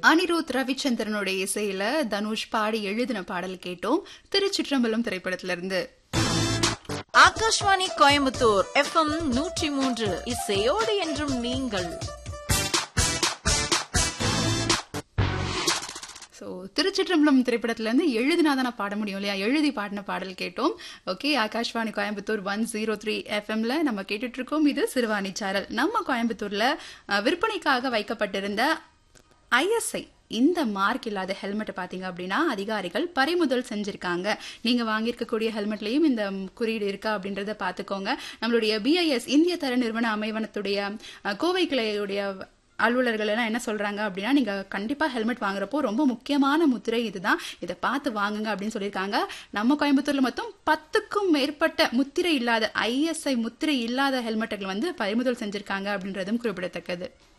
அனிருத் ரவிச்சந்திரனுடைய இசையில தனுஷ் பாடி எழுதின பாடல் கேட்டோம் திருச்சிற்றம்பலம் திரைப்படத்துல இருந்து ஆகாஷ்வாணி கோயம்புத்தூர் எஃப்எம் நூற்றி மூன்று இசையோடு என்றும் நீங்கள் ஸோ திருச்சிற்றம்பலம் திரைப்படத்துல இருந்து எழுதினாதான பாட முடியும் இல்லையா எழுதி பாடின பாடல் கேட்டோம் okay Akashvani Coimbatore one zero three எஃப்எம்ல நம்ம கேட்டுட்டு இருக்கோம் இது சிறுவாணி சாரல் நம்ம கோயம்புத்தூர்ல அஹ், விற்பனைக்காக வைக்கப்பட்டிருந்த ஐஎஸ்ஐ இந்த மார்க் இல்லாத ஹெல்மெட் பாத்தீங்க அப்படின்னா அதிகாரிகள் பறிமுதல் செஞ்சிருக்காங்க நீங்க வாங்கியிருக்கக்கூடிய ஹெல்மெட்லயும் இந்த குறியீடு இருக்கா அப்படின்றத பாத்துக்கோங்க நம்மளுடைய பிஐஎஸ் இந்திய தர நிறுவன அமைவனத்துடைய அஹ், கோவை கிளையுடைய அலுவலர்கள் எல்லாம் என்ன சொல்றாங்க அப்படின்னா நீங்க கண்டிப்பா ஹெல்மெட் வாங்குறப்போ ரொம்ப முக்கியமான முத்திரை இதுதான் இதை பார்த்து வாங்குங்க அப்படின்னு சொல்லியிருக்காங்க நம்ம கோயம்புத்தூர்ல மொத்தம் பத்துக்கும் மேற்பட்ட முத்திரை இல்லாத ஐஎஸ்ஐ முத்திரை இல்லாத ஹெல்மெட்டுகள் வந்து பறிமுதல் செஞ்சிருக்காங்க அப்படின்றதும் குறிப்பிடத்தக்கது